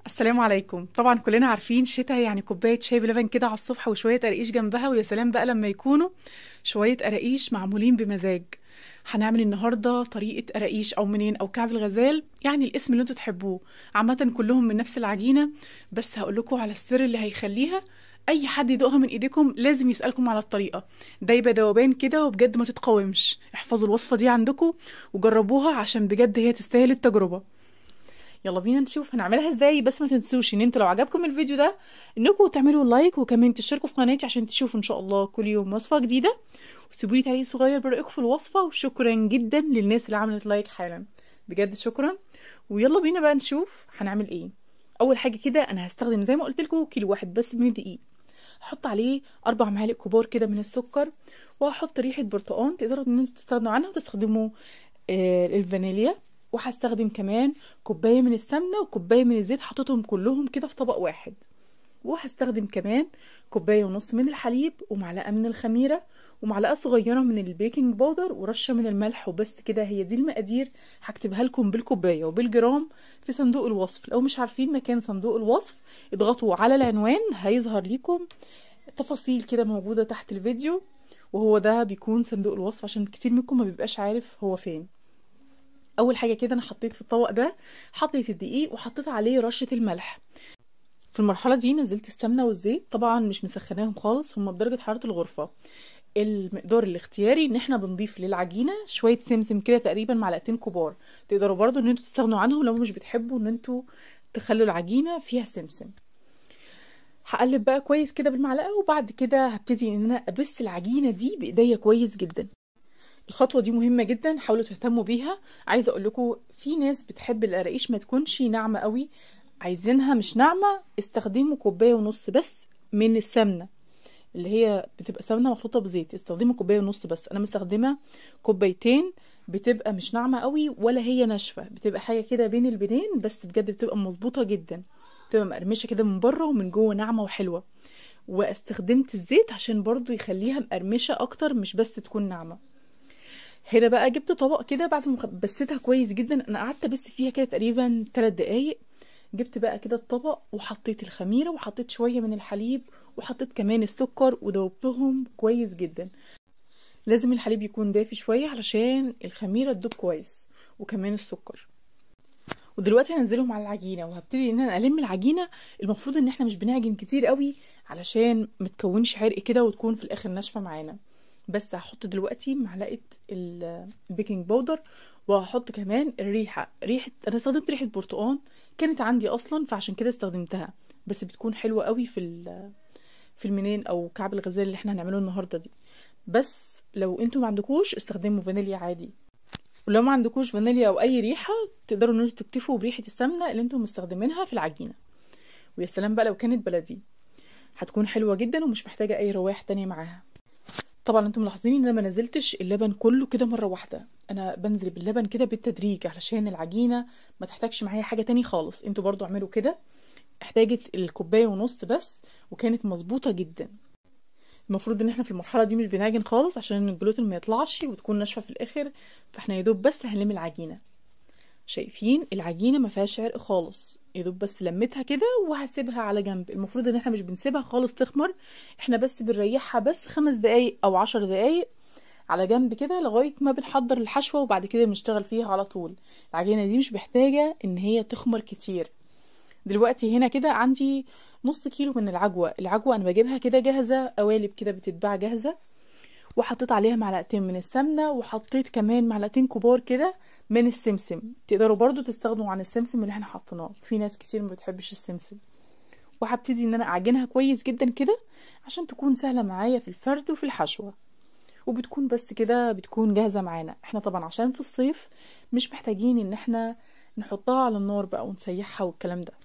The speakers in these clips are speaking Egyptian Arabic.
السلام عليكم طبعا كلنا عارفين شتاء يعني كوبايه شاي بلبن كده على الصبح وشويه قراقيش جنبها ويا سلام بقى لما يكونوا شويه قراقيش معمولين بمزاج هنعمل النهارده طريقه قراقيش او منين او كعب الغزال يعني الاسم اللي انتوا تحبوه عامه كلهم من نفس العجينه بس هقول لكم على السر اللي هيخليها اي حد يدوقها من ايديكم لازم يسالكم على الطريقه دايبه دوبان كده وبجد ما تتقاومش احفظوا الوصفه دي عندكم وجربوها عشان بجد هي تستاهل التجربه يلا بينا نشوف هنعملها ازاي بس ما تنسوش ان انتوا لو عجبكم الفيديو ده انكم تعملوا لايك وكمان تشتركوا في قناتي عشان تشوفوا ان شاء الله كل يوم وصفه جديده وسيبوا لي تعليق صغير برايكم في الوصفه وشكرا جدا للناس اللي عملت لايك حالا بجد شكرا ويلا بينا بقى نشوف هنعمل ايه اول حاجه كده انا هستخدم زي ما قلت لكم كيلو واحد بس من الدقيق هحط عليه اربع معالق كبار كده من السكر وهحط ريحه برتقان تقدروا ان انتوا تستغنوا عنها وتستخدموا آه الفانيليا وهستخدم كمان كوبايه من السمنه وكوبايه من الزيت حطيتهم كلهم كده في طبق واحد وهستخدم كمان كوبايه ونص من الحليب ومعلقه من الخميره ومعلقه صغيره من البيكنج باودر ورشه من الملح وبس كده هي دي المقادير هكتبها لكم بالكوبايه وبالجرام في صندوق الوصف لو مش عارفين مكان صندوق الوصف اضغطوا على العنوان هيظهر لكم تفاصيل كده موجوده تحت الفيديو وهو ده بيكون صندوق الوصف عشان كتير منكم ما بيبقاش عارف هو فين اول حاجه كده انا حطيت في الطبق ده حطيت الدقيق وحطيت عليه رشه الملح في المرحله دي نزلت السمنه والزيت طبعا مش مسخناهم خالص هما بدرجه حراره الغرفه المقدار الاختياري ان احنا بنضيف للعجينه شويه سمسم كده تقريبا معلقتين كبار تقدروا برضو ان انتوا تستغنوا عنهم لو مش بتحبوا ان انتوا تخلوا العجينه فيها سمسم هقلب بقى كويس كده بالمعلقه وبعد كده هبتدي ان انا ابس العجينه دي بايديا كويس جدا الخطوه دي مهمه جدا حاولوا تهتموا بيها عايزه اقول لكم في ناس بتحب القراقيش ما تكونش ناعمه قوي عايزينها مش ناعمه استخدموا كوبايه ونص بس من السمنه اللي هي بتبقى سمنه مخلوطه بزيت استخدموا كوبايه ونص بس انا مستخدمه كوبايتين بتبقى مش ناعمه قوي ولا هي ناشفه بتبقى حاجه كده بين البنين بس بجد بتبقى مظبوطه جدا بتبقى مقرمشه كده من بره ومن جوه ناعمه وحلوه واستخدمت الزيت عشان برضو يخليها مقرمشه اكتر مش بس تكون ناعمه هنا بقى جبت طبق كده بعد ما بسيتها كويس جدا انا قعدت ابس فيها كده تقريبا 3 دقايق جبت بقى كده الطبق وحطيت الخميره وحطيت شويه من الحليب وحطيت كمان السكر ودوبتهم كويس جدا لازم الحليب يكون دافي شويه علشان الخميره تدوب كويس وكمان السكر ودلوقتي هنزلهم على العجينه وهبتدي ان انا الم العجينه المفروض ان احنا مش بنعجن كتير قوي علشان متكونش عرق كده وتكون في الاخر ناشفه معانا بس هحط دلوقتي معلقه البيكنج باودر وهحط كمان الريحه ريحه انا استخدمت ريحه برتقان كانت عندي اصلا فعشان كده استخدمتها بس بتكون حلوه قوي في في المنين او كعب الغزال اللي احنا هنعمله النهارده دي بس لو انتوا ما عندكوش استخدموا فانيليا عادي ولو ما عندكوش فانيليا او اي ريحه تقدروا ان انتوا تكتفوا بريحه السمنه اللي انتوا مستخدمينها في العجينه ويا سلام بقى لو كانت بلدي هتكون حلوه جدا ومش محتاجه اي روايح تانية معاها طبعا انتم ملاحظين ان انا ما نزلتش اللبن كله كده مره واحده انا بنزل باللبن كده بالتدريج علشان العجينه ما تحتاجش معايا حاجه تاني خالص انتوا برضو اعملوا كده احتاجت الكوبايه ونص بس وكانت مظبوطه جدا المفروض ان احنا في المرحله دي مش بنعجن خالص عشان الجلوتين ما يطلعش وتكون ناشفه في الاخر فاحنا يدوب بس هنلم العجينه شايفين العجينه ما فيهاش عرق خالص يدوب بس لمتها كده وهسيبها على جنب المفروض ان احنا مش بنسيبها خالص تخمر احنا بس بنريحها بس خمس دقايق او عشر دقايق على جنب كده لغايه ما بنحضر الحشوه وبعد كده بنشتغل فيها على طول العجينه دي مش محتاجه ان هي تخمر كتير دلوقتي هنا كده عندي نص كيلو من العجوه العجوه انا بجيبها كده جاهزه قوالب كده بتتباع جاهزه وحطيت عليها معلقتين من السمنه وحطيت كمان معلقتين كبار كده من السمسم تقدروا برضو تستخدموا عن السمسم اللي احنا حطيناه في ناس كتير ما بتحبش السمسم وهبتدي ان انا اعجنها كويس جدا كده عشان تكون سهله معايا في الفرد وفي الحشوه وبتكون بس كده بتكون جاهزه معانا احنا طبعا عشان في الصيف مش محتاجين ان احنا نحطها على النار بقى ونسيحها والكلام ده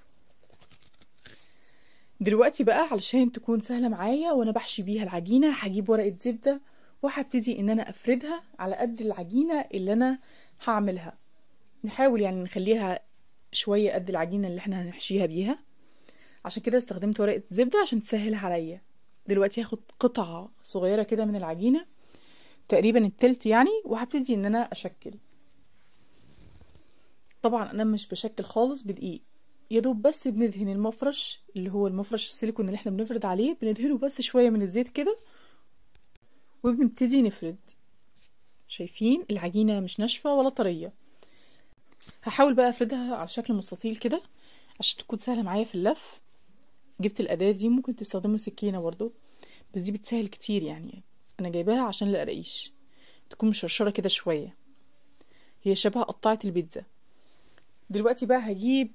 دلوقتي بقى علشان تكون سهله معايا وانا بحشي بيها العجينه هجيب ورقه زبده وهبتدي ان انا افردها على قد العجينه اللي انا هعملها نحاول يعني نخليها شويه قد العجينه اللي احنا هنحشيها بيها عشان كده استخدمت ورقه زبده عشان تسهلها عليا دلوقتي هاخد قطعه صغيره كده من العجينه تقريبا التلت يعني وهبتدي ان انا اشكل طبعا انا مش بشكل خالص بدقيق يا دوب بس بندهن المفرش اللي هو المفرش السيليكون اللي احنا بنفرد عليه بندهنه بس شوية من الزيت كده وبنبتدي نفرد شايفين العجينة مش ناشفة ولا طرية هحاول بقى افردها على شكل مستطيل كده عشان تكون سهلة معايا في اللف جبت الأداة دي ممكن تستخدموا سكينة برضو بس دي بتسهل كتير يعني أنا جايباها عشان القراقيش تكون مشرشرة كده شوية هي شبه قطعة البيتزا دلوقتي بقى هجيب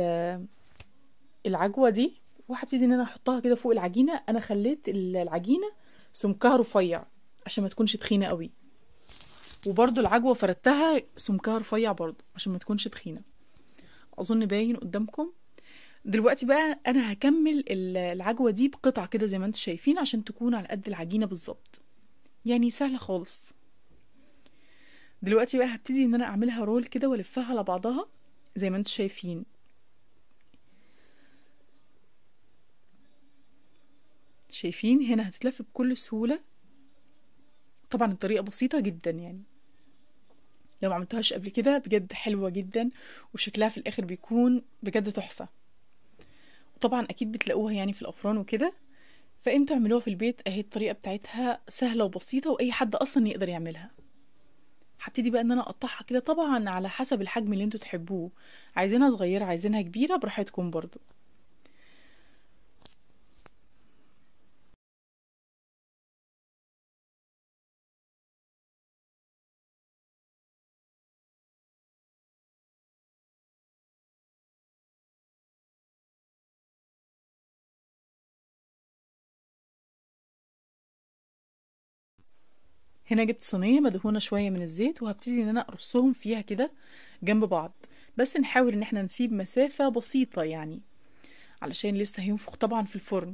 العجوة دي وهبتدي ان انا احطها كده فوق العجينة انا خليت العجينة سمكها رفيع عشان ما تكونش تخينة قوي وبرضو العجوة فردتها سمكها رفيع برضو عشان ما تكونش تخينة اظن باين قدامكم دلوقتي بقى انا هكمل العجوة دي بقطع كده زي ما انتم شايفين عشان تكون على قد العجينة بالظبط يعني سهلة خالص دلوقتي بقى هبتدي ان انا اعملها رول كده والفها على بعضها زي ما انتم شايفين شايفين هنا هتتلف بكل سهولة طبعا الطريقة بسيطة جدا يعني لو ما عملتوهاش قبل كده بجد حلوة جدا وشكلها في الاخر بيكون بجد تحفة وطبعا اكيد بتلاقوها يعني في الافران وكده فانتوا اعملوها في البيت اهي الطريقة بتاعتها سهلة وبسيطة واي حد اصلا يقدر يعملها هبتدي بقى ان انا اقطعها كده طبعا على حسب الحجم اللي انتوا تحبوه عايزينها صغيرة عايزينها كبيرة براحتكم برضو هنا جبت صينية مدهونة شوية من الزيت وهبتدي ان انا ارصهم فيها كده جنب بعض بس نحاول ان احنا نسيب مسافة بسيطة يعني علشان لسه هينفخ طبعا في الفرن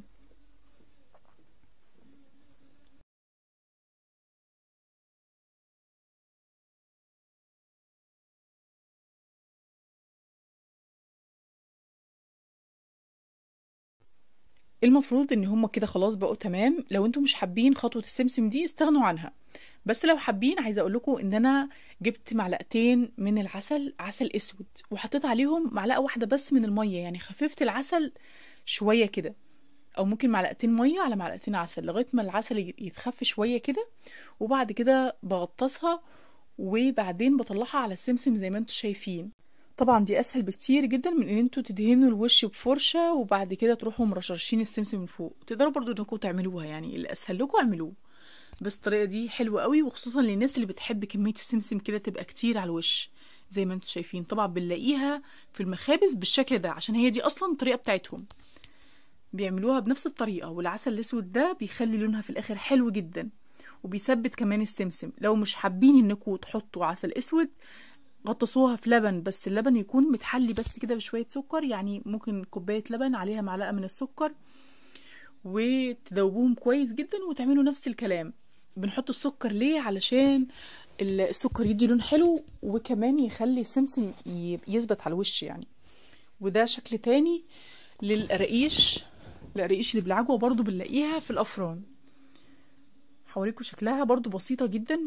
المفروض ان هما كده خلاص بقوا تمام لو انتوا مش حابين خطوة السمسم دي استغنوا عنها بس لو حابين عايزه اقول لكم ان انا جبت معلقتين من العسل عسل اسود وحطيت عليهم معلقه واحده بس من الميه يعني خففت العسل شويه كده او ممكن معلقتين ميه على معلقتين عسل لغايه ما العسل يتخف شويه كده وبعد كده بغطسها وبعدين بطلعها على السمسم زي ما انتم شايفين طبعا دي اسهل بكتير جدا من ان انتوا تدهنوا الوش بفرشه وبعد كده تروحوا مرشرشين السمسم من فوق تقدروا برضو انكم تعملوها يعني اللي اسهل لكم اعملوه بس الطريقه دي حلوه قوي وخصوصا للناس اللي بتحب كميه السمسم كده تبقى كتير على الوش زي ما انتم شايفين طبعا بنلاقيها في المخابز بالشكل ده عشان هي دي اصلا الطريقه بتاعتهم بيعملوها بنفس الطريقه والعسل الاسود ده بيخلي لونها في الاخر حلو جدا وبيثبت كمان السمسم لو مش حابين انكم تحطوا عسل اسود غطسوها في لبن بس اللبن يكون متحلي بس كده بشويه سكر يعني ممكن كوبايه لبن عليها معلقه من السكر وتذوبوهم كويس جدا وتعملوا نفس الكلام بنحط السكر ليه علشان السكر يدي لون حلو وكمان يخلي السمسم يثبت على الوش يعني وده شكل تاني للقراقيش القراقيش اللي بالعجوة برضو بنلاقيها في الأفران هوريكم شكلها برضو بسيطة جدا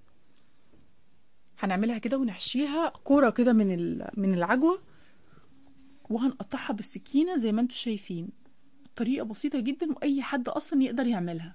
هنعملها كده ونحشيها كورة كده من من العجوة وهنقطعها بالسكينة زي ما انتم شايفين طريقة بسيطة جدا وأي حد أصلا يقدر يعملها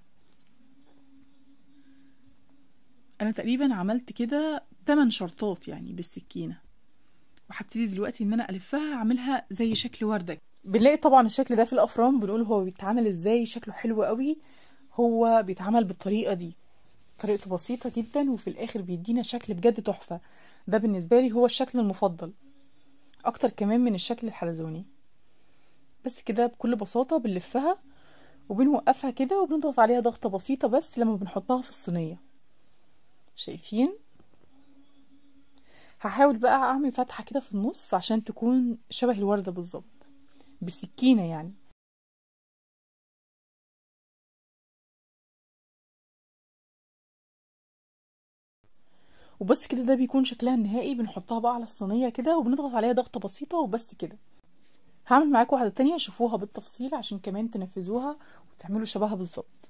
انا تقريبا عملت كده 8 شرطات يعني بالسكينه وهبتدي دلوقتي ان انا الفها اعملها زي شكل ورده بنلاقي طبعا الشكل ده في الافران بنقول هو بيتعمل ازاي شكله حلو قوي هو بيتعمل بالطريقه دي طريقته بسيطه جدا وفي الاخر بيدينا شكل بجد تحفه ده بالنسبه لي هو الشكل المفضل اكتر كمان من الشكل الحلزوني بس كده بكل بساطه بنلفها وبنوقفها كده وبنضغط عليها ضغطه بسيطه بس لما بنحطها في الصينيه شايفين هحاول بقى اعمل فتحة كده في النص عشان تكون شبه الوردة بالظبط بسكينة يعني وبس كده ده بيكون شكلها النهائي بنحطها بقى على الصينية كده وبنضغط عليها ضغطة بسيطة وبس كده هعمل معاكم واحدة تانية شوفوها بالتفصيل عشان كمان تنفذوها وتعملوا شبهها بالظبط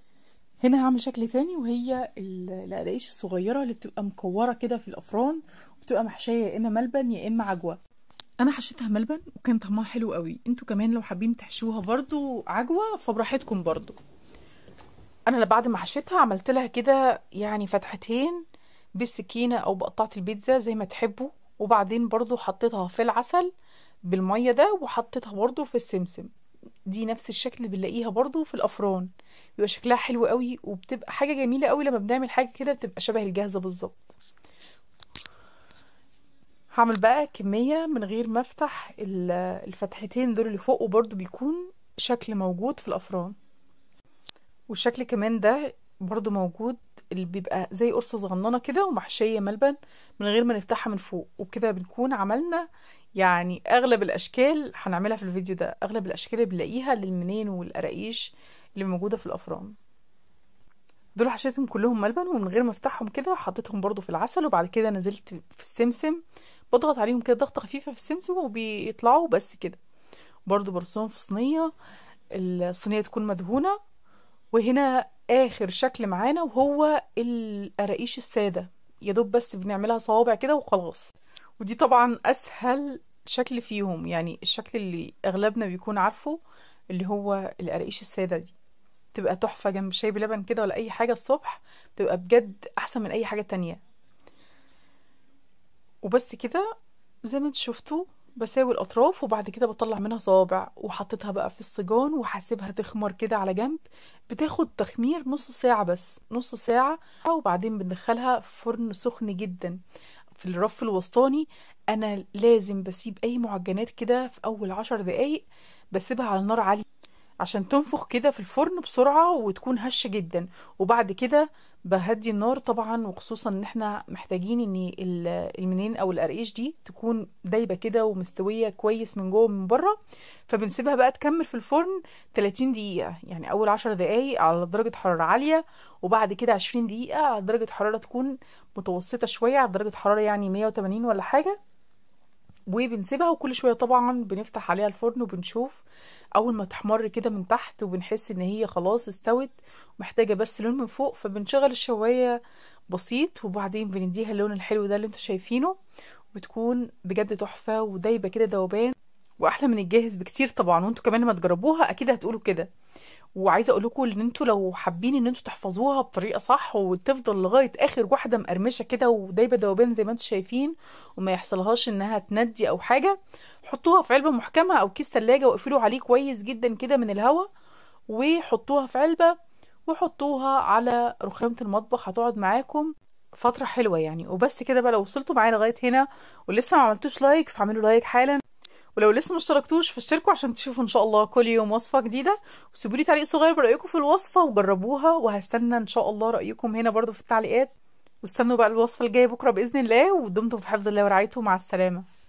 هنا هعمل شكل تاني وهي ال- القراقيش الصغيرة اللي بتبقى مكورة كده في الأفران وبتبقى محشية يا إما ملبن يا إما عجوة أنا حشيتها ملبن وكان طعمها حلو قوي انتوا كمان لو حابين تحشوها برضو عجوة فبراحتكم برضو أنا بعد ما حشيتها عملت لها كده يعني فتحتين بالسكينة أو بقطعة البيتزا زي ما تحبوا وبعدين برضو حطيتها في العسل بالمية ده وحطيتها برضو في السمسم دي نفس الشكل اللي بنلاقيها برضو في الأفران بيبقى شكلها حلو قوي وبتبقى حاجة جميلة قوي لما بنعمل حاجة كده بتبقى شبه الجاهزة بالظبط هعمل بقى كمية من غير ما افتح ال- الفتحتين دول اللي فوق وبرضو بيكون شكل موجود في الأفران والشكل كمان ده برضو موجود اللي بيبقى زي قرصة صغننة كده ومحشية ملبن من غير ما نفتحها من فوق وبكده بنكون عملنا يعني اغلب الاشكال هنعملها في الفيديو ده اغلب الاشكال اللي بنلاقيها للمنين والقراقيش اللي موجودة في الافران دول حشيتهم كلهم ملبن ومن غير ما افتحهم كده حطيتهم برضو في العسل وبعد كده نزلت في السمسم بضغط عليهم كده ضغطة خفيفة في السمسم وبيطلعوا بس كده برضو برصهم في صينية الصينية تكون مدهونة وهنا اخر شكل معانا وهو القراقيش السادة يا دوب بس بنعملها صوابع كده وخلاص ودي طبعا اسهل شكل فيهم يعني الشكل اللي اغلبنا بيكون عارفه اللي هو القراقيش السادة دي تبقى تحفة جنب شاي بلبن كده ولا اي حاجة الصبح تبقى بجد احسن من اي حاجة تانية وبس كده زي ما انتوا شفتوا بساوي الاطراف وبعد كده بطلع منها صوابع وحطيتها بقى في الصجان وهسيبها تخمر كده على جنب بتاخد تخمير نص ساعة بس نص ساعة وبعدين بندخلها في فرن سخن جدا في الرف الوسطاني انا لازم بسيب اي معجنات كده في اول عشر دقايق بسيبها على نار عالية عشان تنفخ كده في الفرن بسرعة وتكون هشة جدا وبعد كده بهدي النار طبعا وخصوصا ان احنا محتاجين ان ال- المنين او القرقيش دي تكون دايبة كده ومستوية كويس من جوه ومن بره فبنسيبها بقى تكمل في الفرن 30 دقيقة يعني اول 10 دقايق على درجة حرارة عالية وبعد كده 20 دقيقة على درجة حرارة تكون متوسطة شوية على درجة حرارة يعني 180 ولا حاجة وبنسيبها وكل شوية طبعا بنفتح عليها الفرن وبنشوف اول ما تحمر كده من تحت وبنحس ان هي خلاص استوت محتاجة بس لون من فوق فبنشغل الشواية بسيط وبعدين بنديها اللون الحلو ده اللي انتوا شايفينه بتكون بجد تحفة ودايبة كده دوبان واحلى من الجاهز بكتير طبعا وانتوا كمان لما تجربوها اكيد هتقولوا كده وعايزه اقول لكم ان انتوا لو حابين ان انتوا تحفظوها بطريقه صح وتفضل لغايه اخر واحده مقرمشه كده ودايبه دوبان زي ما انتوا شايفين وما يحصلهاش انها تندي او حاجه حطوها في علبه محكمه او كيس ثلاجه واقفلوا عليه كويس جدا كده من الهواء وحطوها في علبه وحطوها على رخامه المطبخ هتقعد معاكم فتره حلوه يعني وبس كده بقى لو وصلتوا معايا لغايه هنا ولسه ما عملتوش لايك فاعملوا لايك حالا ولو لسه ما اشتركتوش فاشتركوا عشان تشوفوا ان شاء الله كل يوم وصفه جديده وسيبوا لي تعليق صغير برايكم في الوصفه وجربوها وهستنى ان شاء الله رايكم هنا برضو في التعليقات واستنوا بقى الوصفه الجايه بكره باذن الله ودمتم في حفظ الله ورعايته مع السلامه